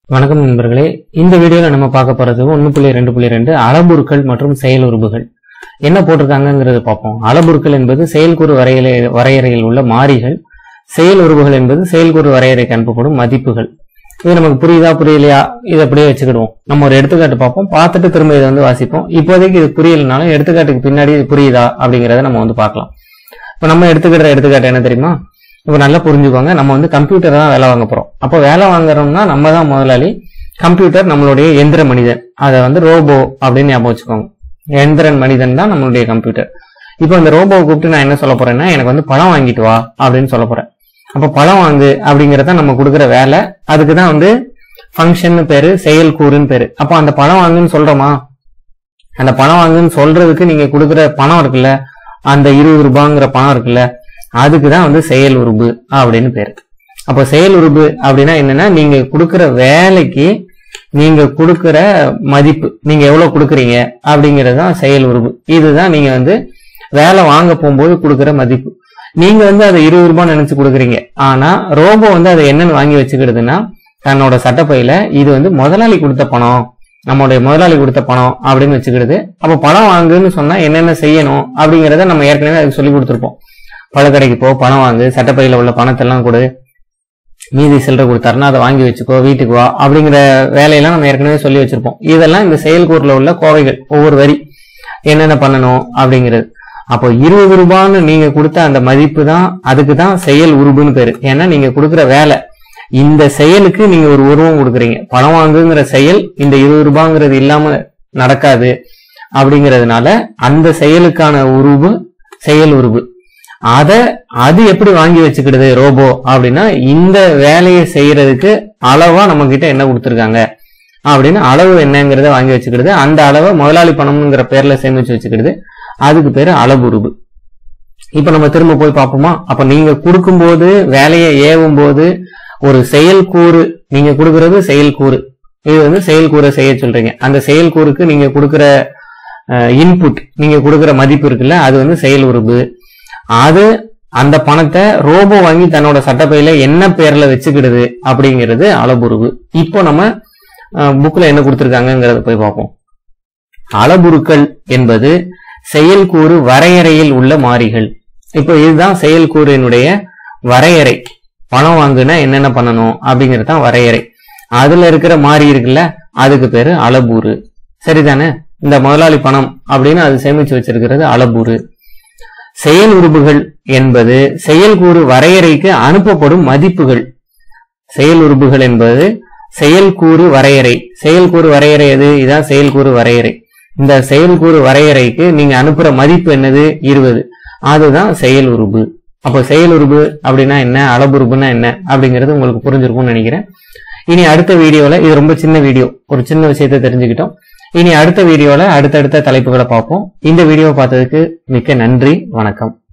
வணக்கம் நண்பர்களே இந்த வீடியோல நம்ம பார்க்க போறது ஒன்று புள்ளி ரெண்டு புள்ளி ரெண்டு அளபுருக்கள் மற்றும் செயல் உறுப்புகள் என்ன போட்டிருக்காங்கங்கிறத பார்ப்போம் அளபுருக்கள் என்பது செயல்கூறு வரையறை வரையறையில் உள்ள மாறிகள் செயல் உறுப்புகள் என்பது செயல்கூறு வரையறைக்கு அனுப்பப்படும் மதிப்புகள் இது நமக்கு புரியுதா புரியலையா இதை அப்படியே வச்சுக்கிடுவோம் நம்ம ஒரு எடுத்துக்காட்டு பார்ப்போம் பார்த்துட்டு திரும்ப இதை வந்து வாசிப்போம் இப்போதைக்கு இது புரியலனாலும் எடுத்துக்காட்டுக்கு பின்னாடி இது புரியுதா அப்படிங்கிறத நம்ம வந்து பார்க்கலாம் இப்போ நம்ம எடுத்துக்கிற எடுத்துக்காட்டு என்ன தெரியுமா இப்போ நல்லா புரிஞ்சுக்கோங்க நம்ம வந்து கம்ப்யூட்டர் தான் வேலை வாங்க போறோம் அப்போ வேலை வாங்குறோம்னா நம்ம தான் முதலாளி கம்ப்யூட்டர் நம்மளுடைய எந்திர மனிதன் அதை வந்து ரோபோ அப்படின்னு ஞாபகம் வச்சுக்கோங்க எந்திரன் மனிதன் தான் நம்மளுடைய கம்ப்யூட்டர் இப்போ இந்த ரோபோவை கூப்பிட்டு நான் என்ன சொல்ல போறேன்னா எனக்கு வந்து பழம் வாங்கிட்டு வா அப்படின்னு சொல்ல போறேன் அப்போ பழம் வாங்கு அப்படிங்கறத நம்ம கொடுக்குற வேலை அதுக்கு தான் வந்து ஃபங்க்ஷன் பேரு செயல் கூறுன்னு பேரு அப்போ அந்த பழம் வாங்குன்னு சொல்றோமா அந்த பணம் வாங்குன்னு சொல்றதுக்கு நீங்க கொடுக்குற பணம் இருக்குல்ல அந்த இருபது ரூபாங்கிற பணம் இருக்குல்ல அதுக்கு தான் வந்து செயல் உறுப்பு அப்படின்னு பேரு அப்போ செயல் உறுப்பு அப்படின்னா என்னன்னா நீங்க கொடுக்குற வேலைக்கு நீங்க கொடுக்குற மதிப்பு நீங்க எவ்வளவு கொடுக்குறீங்க அப்படிங்கிறது தான் செயல் உறுப்பு இதுதான் நீங்க வந்து வேலை வாங்க போகும்போது கொடுக்குற மதிப்பு நீங்க வந்து அதை இருபது ரூபாய் நினைச்சு கொடுக்குறீங்க ஆனா ரோபோ வந்து அதை என்னன்னு வாங்கி வச்சுக்கிடுதுன்னா தன்னோட சட்டப்பையில இது வந்து முதலாளி கொடுத்த பணம் நம்மளுடைய முதலாளி கொடுத்த பணம் அப்படின்னு வச்சுக்கிடுது அப்போ பணம் வாங்குன்னு சொன்னா என்னென்ன செய்யணும் அப்படிங்கறத நம்ம ஏற்கனவே அதுக்கு சொல்லி கொடுத்துருப்போம் பழக்கடைக்கு போ பணம் வாங்கு சட்டப்பையில உள்ள பணத்தெல்லாம் கொடு மீதி சில்லறை கொடுத்தாருன்னா அதை வாங்கி வச்சுக்கோ வீட்டுக்கு வா அப்படிங்கிற வேலையெல்லாம் நம்ம ஏற்கனவே சொல்லி வச்சிருப்போம் இதெல்லாம் இந்த செயல்கூறுல உள்ள கோவைகள் ஒவ்வொரு வரி என்னென்ன பண்ணணும் அப்படிங்கிறது அப்போ இருபது ரூபான்னு நீங்க கொடுத்த அந்த மதிப்பு தான் அதுக்கு தான் செயல் உருபுன்னு பேரு ஏன்னா நீங்க கொடுக்குற வேலை இந்த செயலுக்கு நீங்க ஒரு உருவம் கொடுக்குறீங்க பணம் வாங்குங்கிற செயல் இந்த இருபது ரூபாங்கிறது இல்லாம நடக்காது அப்படிங்கிறதுனால அந்த செயலுக்கான உருவு செயல் உருவு அத அது எப்படி வாங்கி வச்சுக்கிடுது ரோபோ அப்படின்னா இந்த வேலையை செய்யறதுக்கு அளவா நம்ம கிட்ட என்ன கொடுத்துருக்காங்க அப்படின்னு அளவு என்னங்கிறத வாங்கி வச்சுக்கிடுது அந்த அளவை முதலாளி பணம்ங்கிற பேர்ல சேமிச்சு வச்சுக்கிடுது அதுக்கு பேரு அளவுருவு இப்ப நம்ம திரும்ப போய் பார்ப்போமா அப்ப நீங்க கொடுக்கும்போது வேலையை ஏவும் போது ஒரு செயல்கூறு நீங்க கொடுக்கறது செயல்கூறு இது வந்து செயல்கூறை செய்ய சொல்றீங்க அந்த செயல்கூறுக்கு நீங்க கொடுக்கிற இன்புட் நீங்க கொடுக்கிற மதிப்பு இருக்குல்ல அது வந்து செயல் உறுப்பு அது அந்த பணத்தை ரோபோ வாங்கி தன்னோட சட்டப்பையில என்ன பேர்ல வச்சுக்கிடுது அப்படிங்கிறது அளபுருவு இப்போ நம்ம புக்ல என்ன கொடுத்துருக்காங்கிறத போய் பார்ப்போம் அளபுருக்கள் என்பது செயல்கூறு வரையறையில் உள்ள மாறிகள் இப்போ இதுதான் செயல்கூறினுடைய வரையறை பணம் வாங்குனா என்னென்ன பண்ணணும் அப்படிங்கிறது தான் வரையறை அதுல இருக்கிற மாறி இருக்குல்ல அதுக்கு பேரு அளபூரு சரிதானே இந்த முதலாளி பணம் அப்படின்னு அது சேமிச்சு வச்சிருக்கிறது அளபூரு செயல் உறுப்புகள் என்பது செயல்கூறு வரையறைக்கு அனுப்பப்படும் மதிப்புகள் செயல் உறுப்புகள் என்பது செயல்கூறு வரையறை செயல்கூறு வரையறை எது இதான் செயல்கூறு வரையறை இந்த செயல்கூறு வரையறைக்கு நீங்க அனுப்புற மதிப்பு என்னது இருபது அதுதான் செயல் உறுப்பு அப்போ செயல் உறுப்பு அப்படின்னா என்ன அளபுறுப்புனா என்ன அப்படிங்கிறது உங்களுக்கு புரிஞ்சிருக்கும்னு நினைக்கிறேன் இனி அடுத்த வீடியோல இது ரொம்ப சின்ன வீடியோ ஒரு சின்ன விஷயத்தை தெரிஞ்சுக்கிட்டோம் இனி அடுத்த வீடியோல அடுத்தடுத்த தலைப்புகளை பார்ப்போம் இந்த வீடியோவை பார்த்ததுக்கு மிக்க நன்றி வணக்கம்